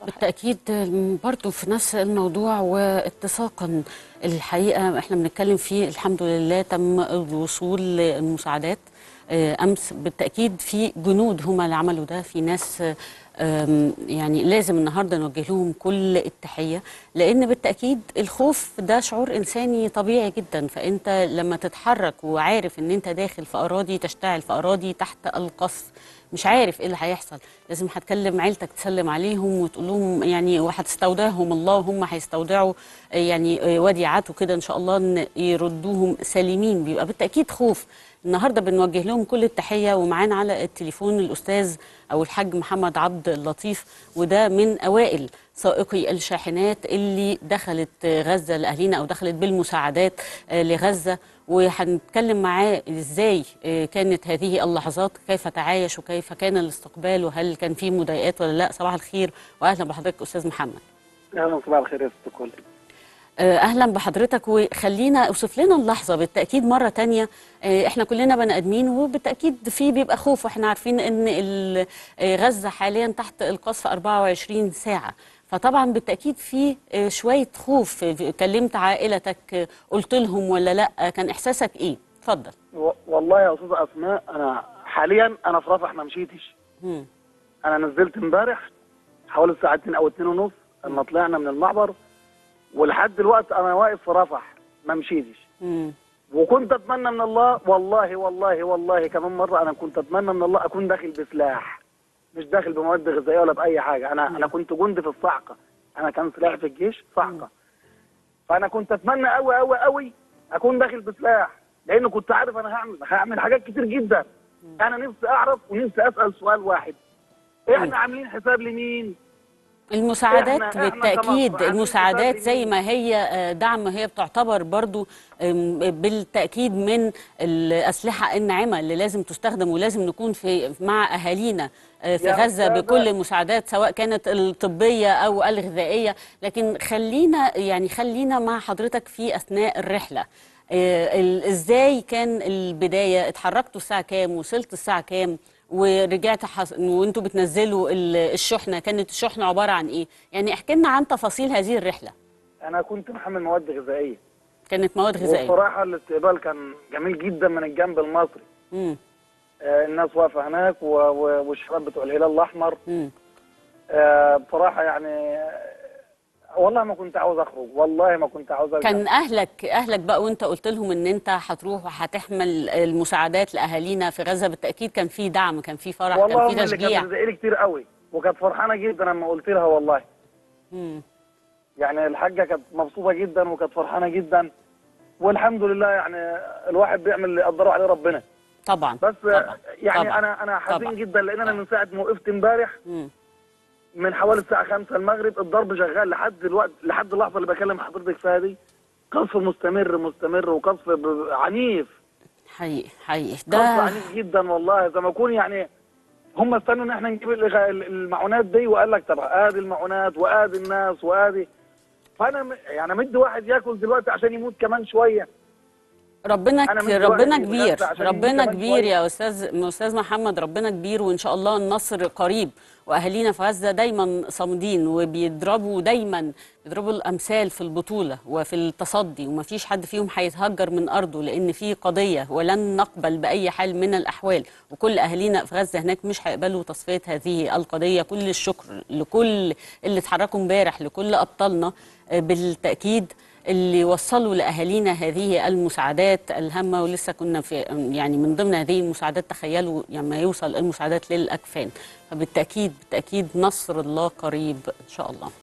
بالتأكيد برضو في نفس الموضوع واتساقا الحقيقة احنا بنتكلم فيه الحمد لله تم الوصول للمساعدات آه، أمس بالتأكيد في جنود هم اللي عملوا ده في ناس آم، يعني لازم النهارده نوجه لهم كل التحيه لان بالتاكيد الخوف ده شعور انساني طبيعي جدا فانت لما تتحرك وعارف ان انت داخل في اراضي تشتعل في اراضي تحت القصف مش عارف ايه اللي هيحصل لازم هتكلم عيلتك تسلم عليهم وتقول لهم يعني وهتستودعهم الله وهم هيستودعوا آه، يعني آه، وديعات وكده ان شاء الله ان يردوهم سالمين بيبقى بالتاكيد خوف النهارده بنوجه لهم كل التحيه ومعانا على التليفون الاستاذ او الحاج محمد عبد اللطيف وده من اوائل سائقي الشاحنات اللي دخلت غزه لاهالينا او دخلت بالمساعدات آه، لغزه وهنتكلم معاه ازاي آه، كانت هذه اللحظات كيف تعايش وكيف كان الاستقبال وهل كان في مضايقات ولا لا صباح الخير واهلا بحضرتك استاذ محمد اهلا صباح الخير يا ست الكل آه، اهلا بحضرتك وخلينا اوصف لنا اللحظه بالتاكيد مره تانية آه، احنا كلنا بني ادمين وبالتاكيد في بيبقى خوف واحنا عارفين ان ال- آه، غزه حاليا تحت القصف 24 ساعه فطبعا بالتاكيد في آه، شويه خوف آه، كلمت عائلتك آه، قلت لهم ولا لا كان احساسك ايه اتفضل و- والله يا استاذه اسماء انا حاليا انا في رفح ما مشيتش مم. انا نزلت امبارح حوالي الساعه 2 او 2 ونص لما طلعنا من المعبر ولحد دلوقتي انا واقف في رفح ما مشيتش مم. وكنت اتمنى من الله والله والله والله كمان مره انا كنت اتمنى من الله اكون داخل بسلاح مش داخل بمواد غذائيه ولا باي حاجه انا انا كنت جندي في الصعقه انا كان سلاحي في الجيش صعقه فانا كنت اتمنى قوي قوي قوي اكون داخل بسلاح لان كنت عارف انا هعمل هعمل حاجات كتير جدا انا نفسي اعرف ونفسي اسال سؤال واحد احنا عاملين حساب لمين المساعدات إحنا- إحنا بالتأكيد كمصر عاملين المساعدات حساب زي لمين؟ ما هي آه، دعم هي بتعتبر برضو آم، بالتأكيد من الأسلحة الناعمة اللي لازم تستخدم ولازم نكون في مع أهالينا آه، في يا غزة أستاذة. بكل المساعدات سواء كانت الطبية أو الغذائية لكن خلينا يعني خلينا مع حضرتك في أثناء الرحلة آه، ال- ازاي كان البدايه اتحركتوا الساعه كام وصلت الساعه كام ورجعت حص... وانتوا بتنزلوا ال- الشحنه كانت الشحنه عباره عن ايه يعني احكي لنا عن تفاصيل هذه الرحله انا كنت محمل مواد غذائيه كانت مواد غذائيه والصراحه الاستقبال كان جميل جدا من الجنب المصري امم آه، الناس واقفه هناك و- و- والشباب بتوع الهلال الاحمر امم آه، بصراحه يعني آه، والله ما كنت عاوز اخرج والله ما كنت عاوز ارجع كان اهلك اهلك بقى وانت قلت لهم ان انت هتروح وهتحمل المساعدات لاهالينا في غزه بالتاكيد كان في دعم كان في فرح والله كان هم في اللي تشجيع كانت بتدعي لي كتير قوي وكانت فرحانه جدا لما قلت لها والله مم. يعني الحاجه كانت مبسوطه جدا وكانت فرحانه جدا والحمد لله يعني الواحد بيعمل اللي قدره عليه ربنا طبعا بس طبعا. طبعا. يعني طبعا. انا انا حزين طبعا. جدا لان انا من ساعه ما وقفت امبارح مم. من حوالي الساعه 5 المغرب الضرب شغال لحد دلوقتي لحد اللحظه اللي بكلم حضرتك فيها دي قصف مستمر مستمر وقصف ب- عنيف حقيقي حقيقي قصف ده عنيف جدا والله زي ما يكون يعني هم استنوا ان احنا نجيب الغ- المعونات دي وقال لك طب ادي المعونات وادي الناس وادي فانا م- يعني مدي واحد ياكل دلوقتي عشان يموت كمان شويه ربنا أنا ك- من ربنا دلوقتي كبير بجد عشان ربنا يمكن كمان كبير شوية. يا استاذ استاذ محمد ربنا كبير وان شاء الله النصر قريب واهالينا في غزه دايما صامدين وبيضربوا دايما بيضربوا الامثال في البطوله وفي التصدي ومفيش حد فيهم هيتهجر من ارضه لان في قضيه ولن نقبل باي حال من الاحوال وكل اهالينا في غزه هناك مش هيقبلوا تصفيه هذه القضيه كل الشكر لكل اللي اتحركوا امبارح لكل ابطالنا آه، بالتاكيد اللي وصلوا لاهالينا هذه المساعدات الهامه ولسه كنا في يعني من ضمن هذه المساعدات تخيلوا لما يوصل المساعدات للاكفان فبالتاكيد بالتاكيد نصر الله قريب ان شاء الله